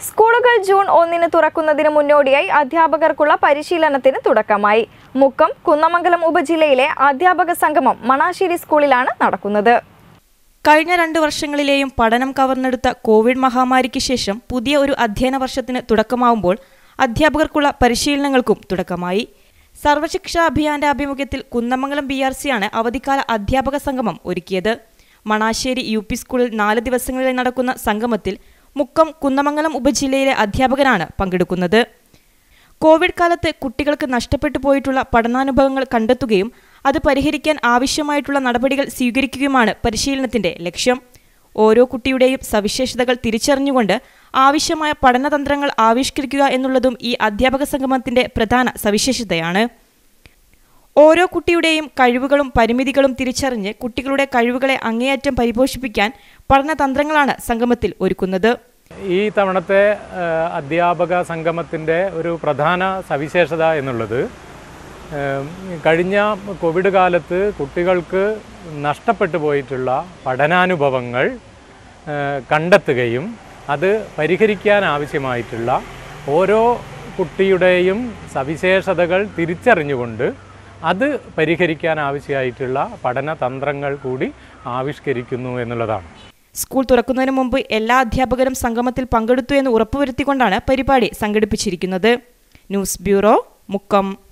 സ്കൂളുകൾ ജൂൺ ഒന്നിന് തുറക്കുന്നതിന് മുന്നോടിയായി അധ്യാപകർക്കുള്ള പരിശീലനത്തിന് തുടക്കമായി മുക്കം കുന്നമംഗലം ഉപജില്ലയിലെ അധ്യാപക സംഗമം മണാശ്ശേരി സ്കൂളിലാണ് നടക്കുന്നത് കഴിഞ്ഞ രണ്ട് വർഷങ്ങളിലെയും പഠനം കവർന്നെടുത്ത കോവിഡ് മഹാമാരിക്ക് ശേഷം പുതിയ ഒരു അധ്യയന വർഷത്തിന് തുടക്കമാവുമ്പോൾ അധ്യാപകർക്കുള്ള പരിശീലനങ്ങൾക്കും തുടക്കമായി സർവശിക്ഷാ അഭിയാന്റെ ആഭിമുഖ്യത്തിൽ കുന്നമംഗലം ബി ആർ സിയാണ് അവധിക്കാല അധ്യാപക സംഗമം ഒരുക്കിയത് മണാശ്ശേരി യു പി സ്കൂളിൽ നാല് ദിവസങ്ങളിൽ നടക്കുന്ന സംഗമത്തിൽ മുക്കം കുന്നമംഗലം ഉപജില്ലയിലെ അധ്യാപകരാണ് പങ്കെടുക്കുന്നത് കോവിഡ് കാലത്ത് കുട്ടികൾക്ക് നഷ്ടപ്പെട്ടു പോയിട്ടുള്ള പഠനാനുഭവങ്ങൾ കണ്ടെത്തുകയും അത് പരിഹരിക്കാൻ ആവശ്യമായിട്ടുള്ള നടപടികൾ സ്വീകരിക്കുകയുമാണ് പരിശീലനത്തിന്റെ ലക്ഷ്യം ഓരോ കുട്ടിയുടെയും സവിശേഷതകൾ തിരിച്ചറിഞ്ഞുകൊണ്ട് ആവശ്യമായ പഠനതന്ത്രങ്ങൾ ആവിഷ്കരിക്കുക എന്നുള്ളതും ഈ അധ്യാപക സംഗമത്തിന്റെ പ്രധാന സവിശേഷതയാണ് ഓരോ കുട്ടിയുടെയും കഴിവുകളും പരിമിതികളും തിരിച്ചറിഞ്ഞ് കുട്ടികളുടെ കഴിവുകളെ അങ്ങേയറ്റം പരിപോഷിപ്പിക്കാൻ പഠനതന്ത്രങ്ങളാണ് സംഗമത്തിൽ ഒരുക്കുന്നത് ഈ തവണത്തെ ആ, അധ്യാപക സംഗമത്തിൻ്റെ ഒരു പ്രധാന സവിശേഷത എന്നുള്ളത് ഏം, കഴിഞ്ഞ കോവിഡ് കാലത്ത് കുട്ടികൾക്ക് നഷ്ടപ്പെട്ടു പോയിട്ടുള്ള പഠനാനുഭവങ്ങൾ ആ, കണ്ടെത്തുകയും അത് പരിഹരിക്കാൻ ആവശ്യമായിട്ടുള്ള ഓരോ കുട്ടിയുടെയും സവിശേഷതകൾ തിരിച്ചറിഞ്ഞുകൊണ്ട് അത് പരിഹരിക്കാൻ ആവശ്യമായിട്ടുള്ള പഠനതന്ത്രങ്ങൾ കൂടി ആവിഷ്കരിക്കുന്നു എന്നുള്ളതാണ് സ്കൂൾ തുറക്കുന്നതിന് മുമ്പ് എല്ലാ അധ്യാപകരും സംഗമത്തിൽ പങ്കെടുത്തു എന്ന് ഉറപ്പുവരുത്തിക്കൊണ്ടാണ് പരിപാടി സംഘടിപ്പിച്ചിരിക്കുന്നത് ന്യൂസ് ബ്യൂറോ മുക്കം